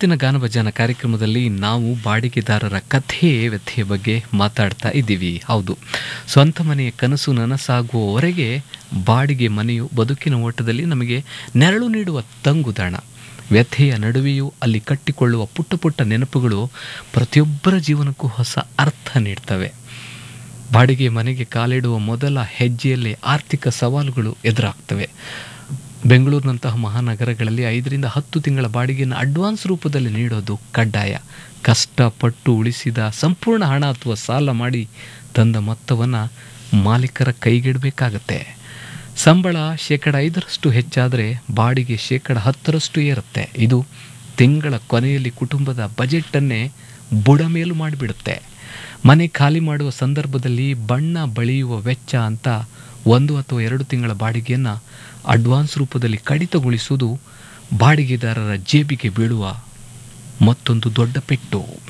ಇವತ್ತಿನ ಗಾನಭಜನ ಕಾರ್ಯಕ್ರಮದಲ್ಲಿ ನಾವು ಬಾಡಿಗೆದಾರರ ಕಥೆ ವ್ಯಥೆಯ ಬಗ್ಗೆ ಮಾತಾಡ್ತಾ ಇದ್ದೀವಿ ಹೌದು ಸ್ವಂತ ಮನೆಯ ಕನಸು ನನಸಾಗುವವರೆಗೆ ಬಾಡಿಗೆ ಮನೆಯು ಬದುಕಿನ ಓಟದಲ್ಲಿ ನಮಗೆ ನೆರಳು ನೀಡುವ ತಂಗುದಾಣ ವ್ಯಥೆಯ ನಡುವೆಯೂ ಅಲ್ಲಿ ಕಟ್ಟಿಕೊಳ್ಳುವ ಪುಟ್ಟ ಪುಟ್ಟ ನೆನಪುಗಳು ಪ್ರತಿಯೊಬ್ಬರ ಜೀವನಕ್ಕೂ ಹೊಸ ಅರ್ಥ ನೀಡ್ತವೆ ಬಾಡಿಗೆ ಮನೆಗೆ ಕಾಲಿಡುವ ಮೊದಲ ಹೆಜ್ಜೆಯಲ್ಲಿ ಆರ್ಥಿಕ ಸವಾಲುಗಳು ಎದುರಾಗ್ತವೆ ಬೆಂಗಳೂರಿನಂತಹ ಮಹಾನಗರಗಳಲ್ಲಿ ಐದರಿಂದ ಹತ್ತು ತಿಂಗಳ ಬಾಡಿಗೆಯನ್ನು ಅಡ್ವಾನ್ಸ್ ರೂಪದಲ್ಲಿ ನೀಡೋದು ಕಡ್ಡಾಯ ಕಷ್ಟಪಟ್ಟು ಉಳಿಸಿದ ಸಂಪೂರ್ಣ ಹಣ ಅಥವಾ ಸಾಲ ಮಾಡಿ ತಂದ ಮೊತ್ತವನ್ನು ಮಾಲೀಕರ ಕೈಗಿಡಬೇಕಾಗತ್ತೆ ಸಂಬಳ ಶೇಕಡ ಐದರಷ್ಟು ಹೆಚ್ಚಾದರೆ ಬಾಡಿಗೆ ಶೇಕಡ ಹತ್ತರಷ್ಟು ಏರುತ್ತೆ ಇದು ತಿಂಗಳ ಕೊನೆಯಲ್ಲಿ ಕುಟುಂಬದ ಬಜೆಟನ್ನೇ ಬುಡಮೇಲು ಮಾಡಿಬಿಡುತ್ತೆ ಮನೆ ಖಾಲಿ ಮಾಡುವ ಸಂದರ್ಭದಲ್ಲಿ ಬಣ್ಣ ಬಳಿಯುವ ವೆಚ್ಚ ಅಂತ ಒಂದು ಅಥವಾ ಎರಡು ತಿಂಗಳ ಬಾಡಿಗೆಯನ್ನು ಅಡ್ವಾನ್ಸ್ ರೂಪದಲ್ಲಿ ಕಡಿತಗೊಳಿಸುವುದು ಬಾಡಿಗೆದಾರರ ಜೇಬಿಗೆ ಬೀಳುವ ಮತ್ತೊಂದು ದೊಡ್ಡ ಪೆಟ್ಟು